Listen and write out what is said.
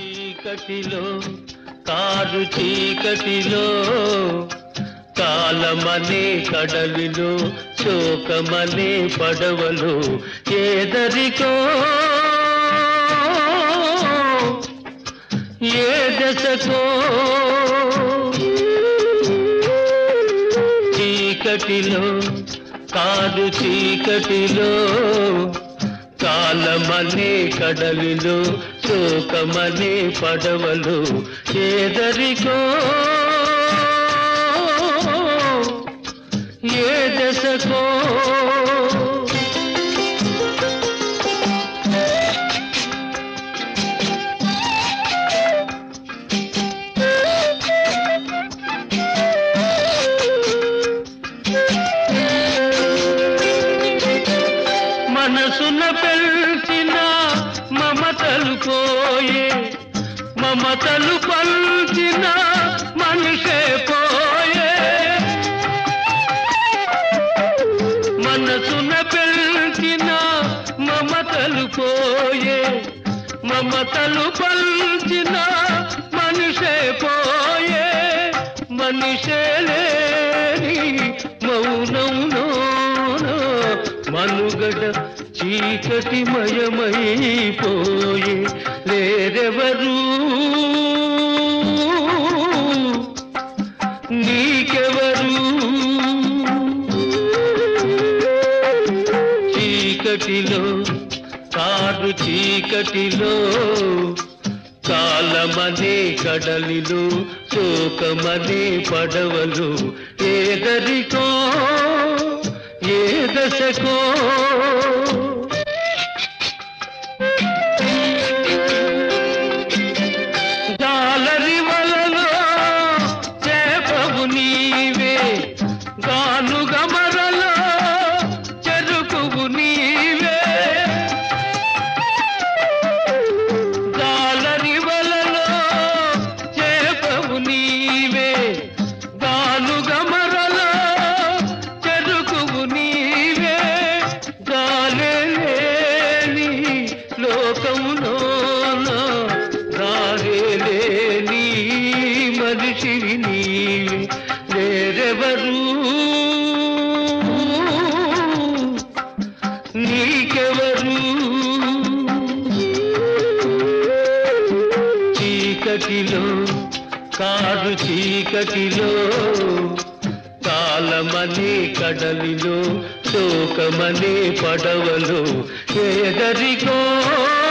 చీకటిలో కారు చీకటిలో కాలమనే కడలిలో శోకమనే పడవలో ఏదరికో ఏ దశకో చీకటిలో కాదు చీకటిలో కాలమనే కడలిలో శోకమనే పడవలు ఏదరికో ఏ దశకో మనసున పెంచిన మమతలు పోయే మమతలు పంచిన మనిషే పోయే మనసున పెంచిన మమతలు పోయే మమతలు పంచిన మనిషే పోయే మనిషే లేని మౌనంలోనో మనుగడ చీకటి మయమైపోయే లేరెవరు నీకెవరు చీకటిలో కారు చీకటిలో కాలమనే కడలిలో శోకమనే పడవలు ఏదరికో ఏ దశకో జాలరి వలలో చేపవు నీవే గాను గమరలో చెరుకువు నీవే జాలరి వలలో చేపవు నీవే గాను గమరలో చెరుకువు నీవే గాలే లేని లోకములోన దారే లేని మనిషివి నీవే వేరెవరు నీకెవరు చీకటిలో కారు చీకటిలో కాలమనే కడలిలో శోకమనే పడవలో ఏదరికో